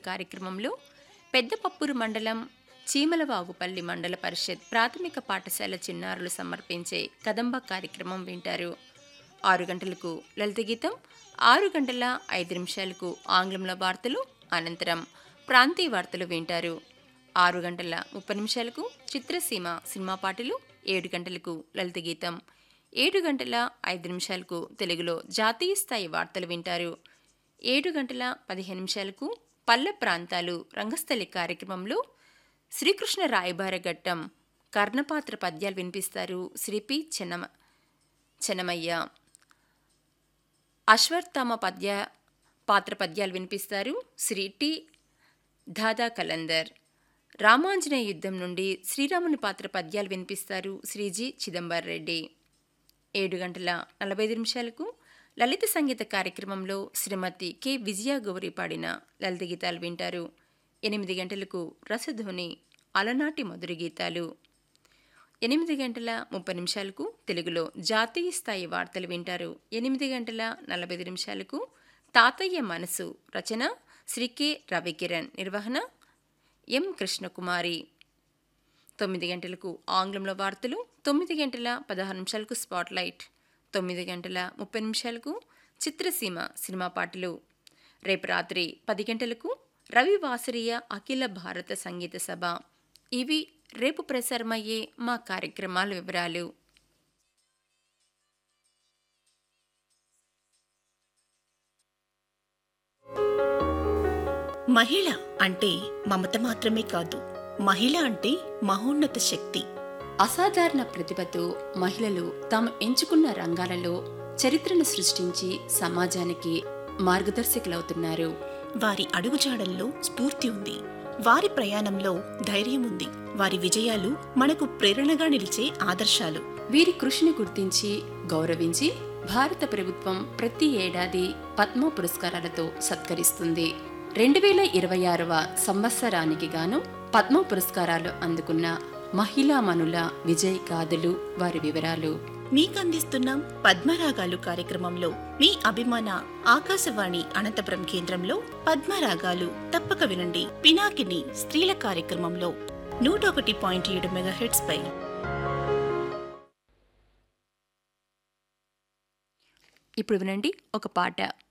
కార్యక్రమంలో పెద్దపప్పూరు మండలం చీమలవాగుపల్లి మండల పరిషత్ ప్రాథమిక పాఠశాల చిన్నారులు సమర్పించే కదంబ కార్యక్రమం వింటారు ఆరు గంటలకు లలిత గీతం ఆరు గంటల ఐదు నిమిషాలకు ఆంగ్లంలో వార్తలు అనంతరం ప్రాంతీయ వార్తలు వింటారు ఆరు గంటల ముప్పై నిమిషాలకు చిత్రసీమ సినిమా పాటలు ఏడు గంటలకు లలిత గీతం ఏడు గంటల ఐదు నిమిషాలకు తెలుగులో జాతీయ స్థాయి వార్తలు వింటారు ఏడు గంటల పదిహేను నిమిషాలకు పల్లె ప్రాంతాలు రంగస్థలి కార్యక్రమంలో శ్రీకృష్ణ రాయబార ఘట్టం కర్ణపాత్ర పద్యాలు వినిపిస్తారు శ్రీ పి చెన్నమ చెన్నమయ్య అశ్వత్థామ పద్య పాత్ర పద్యాలు వినిపిస్తారు శ్రీ టి దాదా కలందర్ రామాంజనేయ యుద్ధం నుండి శ్రీరాముని పాత్ర పద్యాలు వినిపిస్తారు శ్రీజీ చిదంబర్ రెడ్డి ఏడు గంటల నలభై ఐదు నిమిషాలకు లలిత సంగీత కార్యక్రమంలో శ్రీమతి కె విజయ గౌరి పాడిన లలిత గీతాలు వింటారు ఎనిమిది గంటలకు రసధ్వని అలనాటి మధుర గీతాలు ఎనిమిది గంటల ముప్పై నిమిషాలకు తెలుగులో జాతీయ స్థాయి వార్తలు వింటారు ఎనిమిది గంటల నలభై ఐదు నిమిషాలకు తాతయ్య మనసు రచన శ్రీ కె రవికిరణ్ నిర్వహణ ఎం కృష్ణకుమారి తొమ్మిది గంటలకు ఆంగ్లంలో వార్తలు తొమ్మిది గంటల పదహారు నిమిషాలకు స్పాట్లైట్ తొమ్మిది గంటల ముప్పై నిమిషాలకు చిత్రసీమ సినిమా పాటలు రేపు రాత్రి పది గంటలకు రవి వాసరీయ అఖిల భారత సంగీత సభ ఇవి రేపు ప్రసారమయ్యే మా కార్యక్రమాల వివరాలు మహిళ అంటే మమత మాత్రమే కాదు మహిళ అంటే మహోన్నత శక్తి అసాధారణ ప్రతిభతో మహిళలు తాము ఎంచుకున్న రంగాలలో చరిత్రను సృష్టించి సమాజానికి మార్గదర్శకులవుతున్నారు వారి అడుగుజాడల్లో స్ఫూర్తి ఉంది వారి ప్రయాణంలో ధైర్యం ఉంది వారి విజయాలు మనకు ప్రేరణగా నిలిచే ఆదర్శాలు వీరి కృషిని గుర్తించి గౌరవించి భారత ప్రభుత్వం ప్రతి ఏడాది పద్మ పురస్కారాలతో సత్కరిస్తుంది రెండు వేల ఇరవై ఆరవ సంవత్సరానికి గాను పద్మ పురస్కారాలు అందుకున్న మహిళామణుల విజయ్ గాథలు వారి వివరాలు మీకందిస్తున్నాం పద్మరాగాలు కార్యక్రమంలో మీ అభిమాన ఆకాశవాణి అనంతపురం కేంద్రంలో పద్మరాగాలు తప్పక వినండి పినాకిని స్త్రీల కార్యక్రమంలో నూట ఒకటి పాయింట్ ఏడు మెగాహెట్స్ పై ఇప్పుడు వినండి ఒక పాట